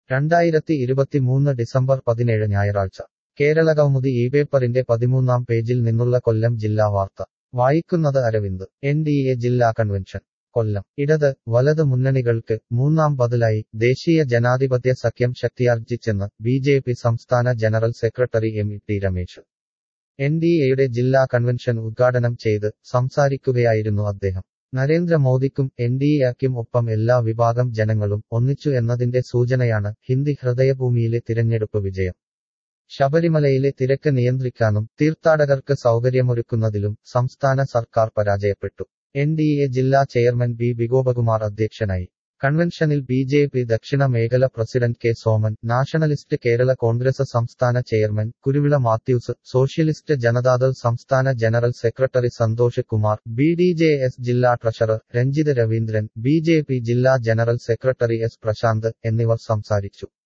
രണ്ടായിരത്തി ഇരുപത്തിമൂന്ന് ഡിസംബർ പതിനേഴ് ഞായറാഴ്ച കേരളകൗമുദി ഈ പേപ്പറിന്റെ പതിമൂന്നാം പേജിൽ നിന്നുള്ള കൊല്ലം ജില്ലാ വാർത്ത വായിക്കുന്നത് അരവിന്ദ് എൻ ഡി എ ജില്ലാ കൺവെൻഷൻ കൊല്ലം ഇടത് വലത് മുന്നണികൾക്ക് മൂന്നാം ബദലായി ദേശീയ ജനാധിപത്യ സഖ്യം ശക്തിയാർജിച്ചെന്ന് ബി ജെ പി സംസ്ഥാന general secretary M T Ramesh N D എയുടെ ജില്ലാ കൺവെൻഷൻ ഉദ്ഘാടനം ചെയ്ത് സംസാരിക്കുകയായിരുന്നു അദ്ദേഹം നരേന്ദ്രമോദിക്കും എൻ ഡി എക്കും ഒപ്പം എല്ലാ വിഭാഗം ജനങ്ങളും ഒന്നിച്ചു എന്നതിന്റെ സൂചനയാണ് ഹിന്ദി ഹൃദയഭൂമിയിലെ തിരഞ്ഞെടുപ്പ് വിജയം ശബരിമലയിലെ തിരക്ക് നിയന്ത്രിക്കാനും തീർത്ഥാടകർക്ക് സൗകര്യമൊരുക്കുന്നതിലും സംസ്ഥാന സർക്കാർ പരാജയപ്പെട്ടു എൻ ഡി എ ജില്ലാ ചെയർമാൻ ബി ബിഗോപകുമാർ അധ്യക്ഷനായി കൺവെൻഷനിൽ ബി ജെ പി ദക്ഷിണ മേഖല president K Soman nationalist Kerala Congress സംസ്ഥാന chairman Kuruvila Mathews socialist Janatadal സംസ്ഥാന general secretary Santhosh Kumar B D J S ജില്ലാ treasurer Ranjith Raveendran B J P ജില്ലാ ജനറൽ സെക്രട്ടറി എസ് പ്രശാന്ത് എന്നിവർ സംസാരിച്ചു